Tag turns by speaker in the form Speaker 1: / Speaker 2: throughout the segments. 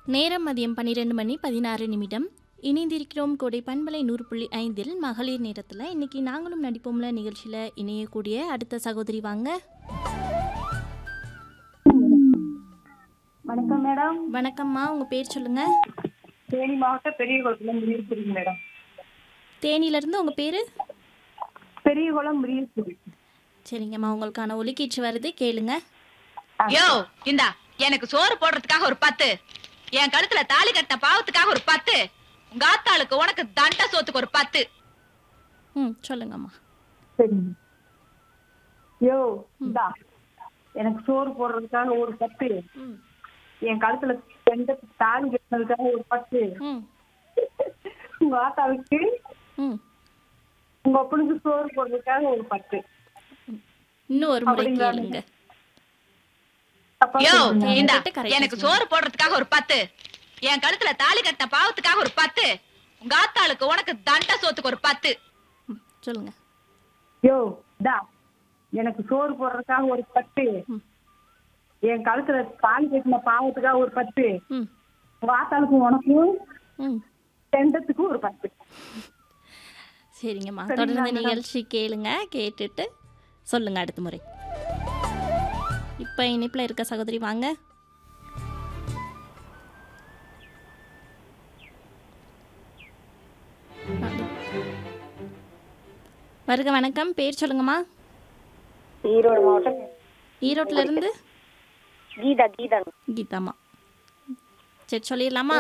Speaker 1: நேரம் மதியம் பன்னிரெண்டு மணி பதினாறு நிமிடம் இணைந்திருக்கிறோம் கோடை பண்பலை நூறு புள்ளி ஐந்தில் மகளிர் நேரத்தில் இன்னைக்கு நாங்களும் நடிப்போம்ல நிகழ்ச்சியில் இணையக்கூடிய அடுத்த சகோதரி வாங்க
Speaker 2: வணக்கம் மேடம்
Speaker 1: வணக்கம்மா உங்கள் பேர் சொல்லுங்க
Speaker 2: தேனி மாவட்ட பெரியகுளத்துல முரியல்புரி மேடம்
Speaker 1: தேனியிலேருந்து உங்கள் பேர்
Speaker 2: பெரியகுளம் முரியல்புரி
Speaker 1: சரிங்கம்மா உங்களுக்கான ஒலிக்கீச்சு வருது கேளுங்க
Speaker 3: யோ இந்தா எனக்கு சோறு போடுறதுக்காக ஒரு பத்து என் கழுத்துல தாலி கட்டின பாவத்துக்காக ஒரு பத்து உங்க ஆத்தாளுக்கு உனக்கு தண்ட சோத்துக்கு ஒரு பத்து
Speaker 1: ம் சொல்லுங்கம்மா
Speaker 2: சரி யோ இந்தா எனக்கு சோறு போடுறதுக்காக ஒரு பத்து
Speaker 1: ம்
Speaker 2: என் கழுத்துல ரெண்டு தாலி கட்டினதுக்காக ஒரு பத்து
Speaker 1: ம்
Speaker 2: உங்க ஆத்தாளுக்கு
Speaker 1: ம்
Speaker 2: உங்க அப்பனுக்கு சோறு போடுறதுக்காக ஒரு பத்து
Speaker 1: இன்னும் ஒரு முறை
Speaker 2: அப்படிங்களா?
Speaker 1: கேளுங்க
Speaker 2: தப்பா
Speaker 3: யோ
Speaker 2: சொல்றீங்க.
Speaker 3: இந்தா
Speaker 1: கேட்டு correct ஆ
Speaker 3: எனக்கு
Speaker 1: சொல்லுங்க.
Speaker 3: சோறு போடுறதுக்காக ஒரு பத்து என் கழுத்துல தாலி கட்டின பாவத்துக்காக ஒரு பத்து உங்க ஆத்தாளுக்கு உனக்கு தண்ட சோத்துக்கு ஒரு பத்து
Speaker 1: ம் சொல்லுங்க
Speaker 2: யோ இந்தா எனக்கு சோறு போடுறதுக்காக ஒரு பத்து
Speaker 1: ம்.
Speaker 2: என் கழுத்துல தாலி கட்டின பாவத்துக்காக ஒரு பத்து
Speaker 1: ம்
Speaker 2: உங்க ஆத்தாளுக்கும் உனக்கும்
Speaker 1: ம்
Speaker 2: ரெண்டத்துக்கும் ஒரு பத்து
Speaker 1: சரிங்கம்மா
Speaker 2: சரிங்களா,
Speaker 1: தொடர்ந்து
Speaker 2: மேடம்?
Speaker 1: நிகழ்ச்சி கேளுங்க கேட்டுட்டு சொல்லுங்க அடுத்த முறை இப்போ இனிப்பில் இருக்க சகோதரி வாங்க வருக வணக்கம் பேர் சொல்லுங்கம்மா
Speaker 4: ஈரோடு மாவட்டம்
Speaker 1: ஈரோட்ல இருந்து
Speaker 4: கீதா கீதா
Speaker 1: கீதாம்மா சரி சொல்லிடலாமா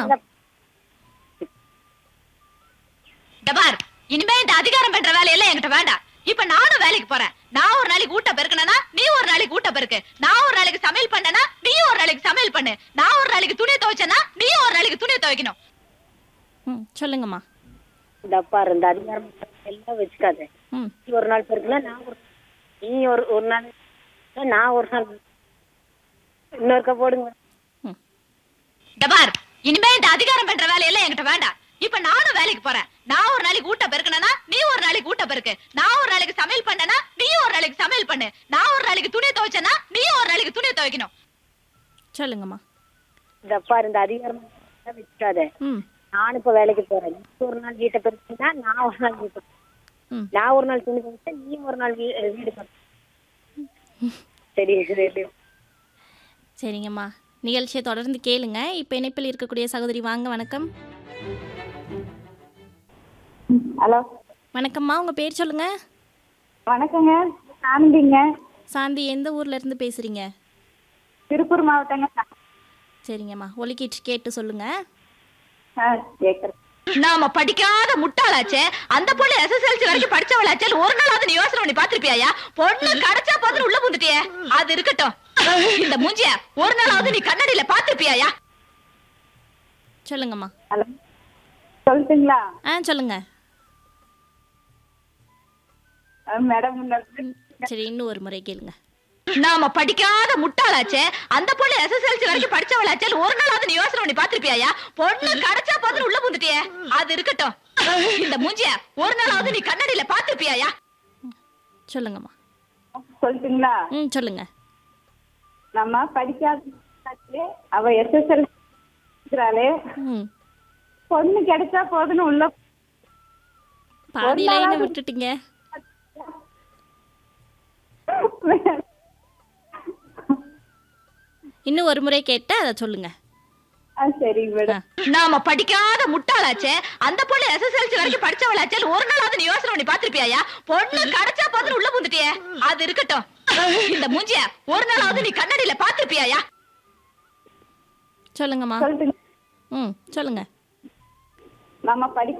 Speaker 3: இந்த பார் இனிமே இந்த அதிகாரம் பண்ற வேலையெல்லாம் என்கிட்ட வேண்டாம் இப்ப நானும் வேலைக்கு போறேன் நான் ஒரு நாளைக்கு ஊட்ட பெருக்கணும்னா நீ ஒரு நாளைக்கு ஊட்ட பெருக்கு நான் ஒரு நாளைக்கு சமையல் பண்ணனா நீ ஒரு நாளைக்கு சமையல் பண்ணு நான் ஒரு நாளைக்கு துணி துவைச்சேன்னா நீ ஒரு நாளைக்கு துணி துவைக்கணும்
Speaker 1: ம் சொல்லுங்கம்மா
Speaker 4: இந்த பாரு இந்த அதிகாரம் எல்லாம் வச்சுக்காத
Speaker 1: ம்
Speaker 4: நீ ஒரு நாள் பெருக்கலாம் நான் ஒரு நீ ஒரு ஒரு நாள் நான் ஒரு நாள் இன்னொருக்கா போடுங்க
Speaker 1: ம்
Speaker 3: இந்த பார் இனிமே இந்த அதிகாரம் பண்ற வேலையெல்லாம் என்கிட்ட வேண்டாம் இப்ப நானும் வேலைக்கு போறேன் நான் ஒரு நாளைக்கு ஊட்ட பெருக்கணும்னா நீ ஒரு நாளைக்கு ஊட்ட பெருக்கு நான் ஒரு நாளைக்கு சமையல் பண்ணனா நீ ஒரு நாளைக்கு சமையல் பண்ணு நான் ஒரு நாளைக்கு துணி துவைச்சேன்னா நீ ஒரு நாளைக்கு துணி துவைக்கணும்
Speaker 1: சொல்லுங்கம்மா
Speaker 4: இந்த பாரு இந்த அதிகாரம் எல்லாம் வச்சுக்காத
Speaker 1: ம்
Speaker 4: நானும் இப்ப வேலைக்கு போறேன் நீ ஒரு நாள் வீட்டை பெருக்கினா நான் ஒரு நாள் வீட்டை
Speaker 1: ம்
Speaker 4: நான் ஒரு நாள் துணி துவைச்சேன் நீ ஒரு நாள் வீ- வீடு பெருக்கு. சரி சரி
Speaker 1: சரிங்கம்மா நிகழ்ச்சியை தொடர்ந்து கேளுங்க இப்போ இணைப்பில் இருக்கக்கூடிய சகோதரி வாங்க வணக்கம்
Speaker 2: ஹலோ
Speaker 1: வணக்கம்மா உங்கள் பேர் சொல்லுங்க
Speaker 2: வணக்கங்க ஆனந்திங்க
Speaker 1: சாந்தி எந்த ஊர்ல இருந்து பேசுறீங்க
Speaker 2: திருப்பூர் மாவட்டங்க
Speaker 1: சரிங்கம்மா ஒலிக்கிட்டு கேட்டு சொல்லுங்க
Speaker 2: ஆ கேட்குறேன்
Speaker 3: நாம படிக்காத முட்டாளாச்சே அந்த பொண்ணு எஸ்எஸ்எல்சி வரைக்கும் படிச்சவளாச்சே ஒரு நாளாவது நீ யோசனை பண்ணி பாத்திருப்பியா பொண்ணு கிடைச்சா போதும் உள்ள புந்துட்டியே அது இருக்கட்டும் இந்த மூஞ்சிய ஒரு நாளாவது நீ கண்ணாடியில பாத்திருப்பியா
Speaker 1: சொல்லுங்கம்மா
Speaker 2: ஹலோ சொல்லட்டுங்களா
Speaker 1: ஆ சொல்லுங்க
Speaker 2: மேடம்
Speaker 1: ம், சரி இன்னும் ஒரு முறை கேளுங்க
Speaker 3: நாம படிக்காத முட்டாளாச்சே அந்த பொண்ணு எஸ்எஸ்எல்சி வரைக்கும் படிச்சவளாச்சே ஒரு நாளாவது நீ யோசனை பண்ணி பாத்திருப்பியா பொண்ணு கிடைச்சா போதும் உள்ள புந்துட்டியே அது இருக்கட்டும் இந்த மூஞ்சிய ஒரு நாளாவது நீ கண்ணாடியில பாத்திருப்பியா
Speaker 1: சொல்லுங்கம்மா
Speaker 2: சொல்லட்டுங்களா
Speaker 1: ம் சொல்லுங்க
Speaker 2: நம்ம படிக்காத அவ எஸ்எஸ்எல் இருக்கிறாளே
Speaker 1: ம்
Speaker 2: பொண்ணு கிடைச்சா போதுன்னு உள்ள
Speaker 1: பாதி லைனை விட்டுட்டீங்க இன்னும் ஒரு முறை கேட்டு அதை சொல்லுங்க
Speaker 2: ஆ சரிங்க மேடம்
Speaker 3: நாம படிக்காத முட்டாளாச்சே அந்த பொண்ணு எஸ்எஸ்எல்சி வரைக்கும் படிச்சவளாச்சே ஒரு நாளாவது நீ யோசனை பண்ணி பாத்திருப்பியா பொண்ணு கிடைச்சா போதும் உள்ள புந்துட்டியே அது இருக்கட்டும் இந்த மூஞ்சிய ஒரு நாளாவது நீ கண்ணாடியில பாத்திருப்பியா
Speaker 1: சொல்லுங்கம்மா
Speaker 2: சொல்லட்டுங்க
Speaker 1: ம் சொல்லுங்க
Speaker 2: நம்ம படி